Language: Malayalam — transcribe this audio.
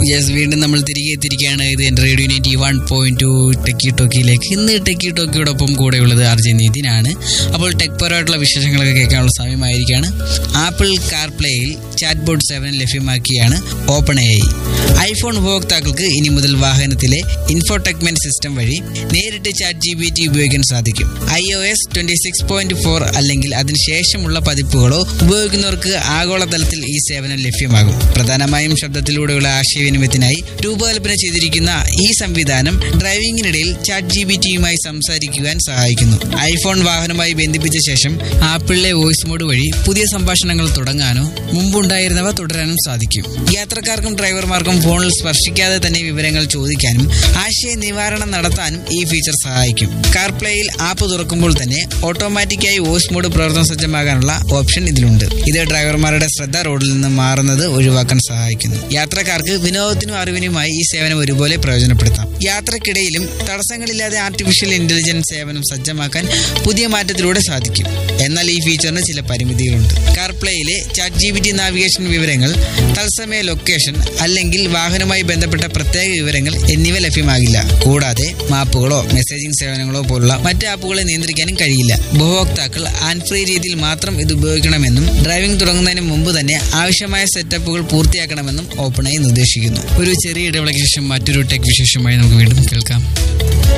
യെസ് വീണ്ടും നമ്മൾ തിരികെ എത്തിയിരിക്കുകയാണ് ഇത് എൻ്റെ radio ninety one point two techie ടോക്കിയിലേക്ക് ഇന്ന് ടെക്കി ടോക്കിയോടൊപ്പം കൂടെയുള്ളത് ആർ ജെ നിതിനാണ് അപ്പോൾ ടെക് പരമായിട്ടുള്ള വിശേഷങ്ങളൊക്കെ കേൾക്കാനുള്ള സമയമായിരിക്കുകയാണ് ആപ്പിൾ കാർപ്ലേയിൽ ചാറ്റ് ബോർഡ് സെവൻ ലഭ്യമാക്കിയാണ് ഓപ്പൺ എ ഐഫോൺ ഉപഭോക്താക്കൾക്ക് ഇനി മുതൽ വാഹനത്തിലെ ഇൻഫോടെക്മെന്റ് സിസ്റ്റം വഴി നേരിട്ട് ചാറ്റ് ജി ബി ടി ഉപയോഗിക്കാൻ സാധിക്കും I O S twenty six point four അല്ലെങ്കിൽ അതിനുശേഷമുള്ള പതിപ്പുകളോ ഉപയോഗിക്കുന്നവർക്ക് ആഗോളതലത്തിൽ ഈ സേവനം ലഭ്യമാകും പ്രധാനമായും ശബ്ദത്തിലൂടെയുള്ള ആശയവിനിമയത്തിനായി രൂപകൽപ്പന ചെയ്തിരിക്കുന്ന ഈ സംവിധാനം ഡ്രൈവിംഗിനിടയിൽ ചാറ്റ് ജി ബി ടിയുമായി സംസാരിക്കുവാൻ സഹായിക്കുന്നു ഐഫോൺ വാഹനവുമായി ബന്ധിപ്പിച്ച ശേഷം ആപ്പിളിലെ വോയിസ് മോഡ് വഴി പുതിയ സംഭാഷണങ്ങൾ തുടങ്ങാനോ മുമ്പുണ്ടായിരുന്നവ തുടരാനും സാധിക്കും യാത്രക്കാർക്കും ഡ്രൈവർമാർക്കും ഫോണിൽ സ്പർശിക്കാതെ തന്നെ വിവരങ്ങൾ ചോദിക്കാനും ആശയ നിവാരണം നടത്താനും ഈ ഫീച്ചർ സഹായിക്കും കാർപ്ലേയിൽ ആപ്പ് തുറക്കുമ്പോൾ തന്നെ ഓട്ടോമാറ്റിക്കായി വോയിസ് മോഡ് പ്രവർത്തന സജ്ജമാകാനുള്ള ഓപ്ഷൻ ഇതിലുണ്ട് ഇത് ഡ്രൈവർമാരുടെ ശ്രദ്ധ റോഡിൽ നിന്ന് മാറുന്നത് ഒഴിവാക്കാൻ സഹായിക്കുന്നു യാത്രക്കാർക്ക് വിനോദത്തിനും അറിവിനുമായി ഈ സേവനം ഒരുപോലെ പ്രയോജനപ്പെടുത്താം യാത്രക്കിടയിലും തടസ്സങ്ങളില്ലാതെ ആർട്ടിഫിഷ്യൽ ഇന്റലിജൻസ് സേവനം സജ്ജമാക്കാൻ പുതിയ മാറ്റത്തിലൂടെ സാധിക്കും എന്നാൽ ഈ ഫീച്ചറിന് ചില പരിമിതികളുണ്ട് കാർപ്ലേയിലെ chat G B T navigation വിവരങ്ങൾ തത്സമയ ലൊക്കേഷൻ അല്ലെങ്കിൽ വാഹനവുമായി ബന്ധപ്പെട്ട പ്രത്യേക വിവരങ്ങൾ എന്നിവ ലഭ്യമാകില്ല കൂടാതെ മാപ്പുകളോ മെസ്സേജിംഗ് സേവനങ്ങളോ പോലുള്ള മറ്റ് ആപ്പുകളെ നിയന്ത്രിക്കാനും കഴിയില്ല ഉപഭോക്താക്കൾ ആൻഡ് ഫ്രീ രീതിയിൽ മാത്രം ഇത് ഉപയോഗിക്കണമെന്നും ഡ്രൈവിംഗ് തുടങ്ങുന്നതിന് മുമ്പ് തന്നെ ആവശ്യമായ സെറ്റപ്പുകൾ പൂർത്തിയാക്കണമെന്നും ഓപ്പണായി നിർദ്ദേശിക്കുന്നു ഒരു ചെറിയ ഇടവേളയ്ക്ക് ശേഷം മറ്റൊരു ടെക് വിശേഷമായി നമുക്ക് വീണ്ടും കേൾക്കാം